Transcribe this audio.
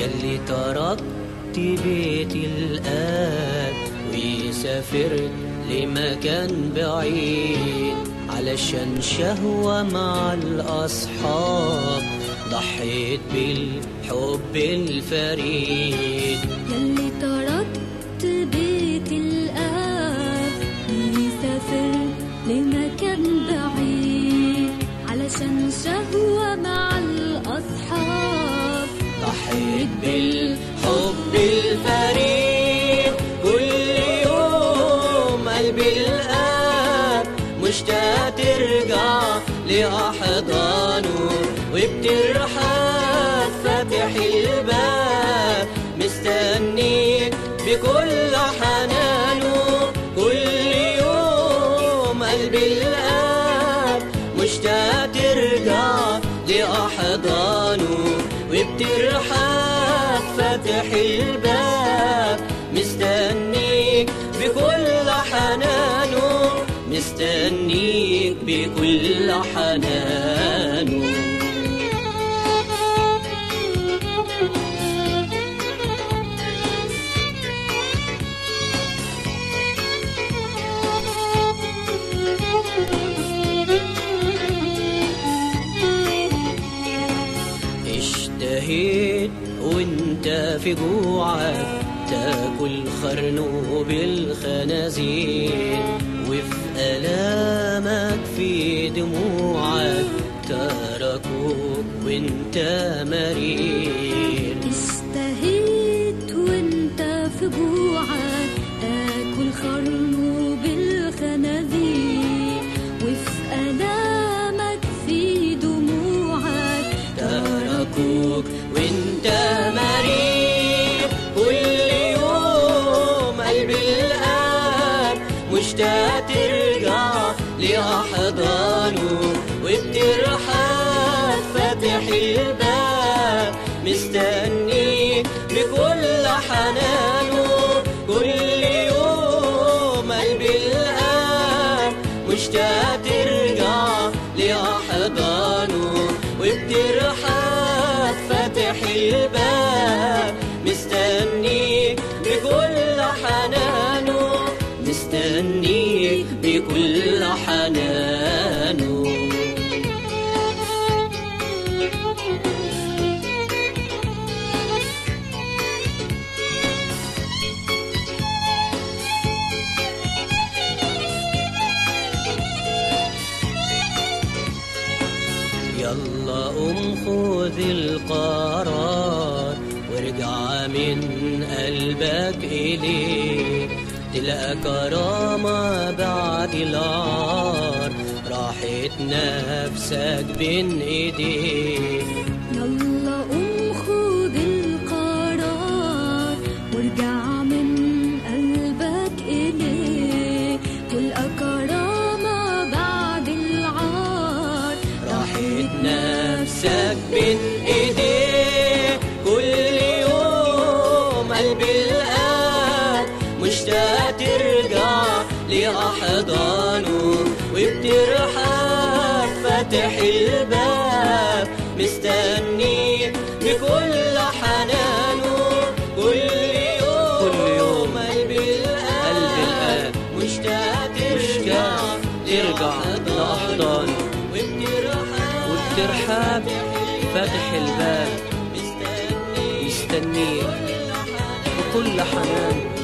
يلي تركت بيت الآب وسافرت لمكان بعيد علشان شهوة مع الأصحاب ضحيت بالحب الفريد يلي تركت بيت الآب وسافرت لمكان بعيد علشان شهوة مع الأصحاب ضحيت بالحب الفريد كل يوم قلبي الآب مشتاق ترجع لأحضانه وبترحب فاتح الباب مستنيك بكل حنانه كل يوم قلبي الآب مشتاق ترجع لأحضانه وبترحب فاتح الباب مستنيك بكل حنانه مستنيك بكل حنانه اشتهيت وانت في جوعك تاكل خرنوب الخنازير وفي ألامك في دموعك تركوك وانت مريض اشتهيت وانت في جوعك تاكل خرنوب الخنازير وفي ألامك في دموعك تركوك وانت مريض كل يوم قلبي الآب مشتاق ترجع لأحضانه وبترحب فاتح الباب مستنيك بكل حنانه كل يوم قلبي الآب مشتاق ترجع لأحضانه وبترحب فاتح الباب مستنيك بكل حنانه مستنيك بكل حنانه يلا قوم خذ القرار وارجع من قلبك إليه تلقى كرامة بعد العار راحت نفسك بين ايديه يلا قوم خد القرار وارجع من قلبك إليه تلقى كرامة بعد العار راحت نفسك بين ايديه كل يوم قلبي الآب مشتاق ترجع لأحضانه وبترحب فاتح الباب مستنيك بكل حنانه كل يوم كل يوم قلبي الآب قلبي الآب مشتاق مشتاق ترجع لأحضانه وبترحب وبترحاب فاتح الباب مستنيك مستنيك بكل حنان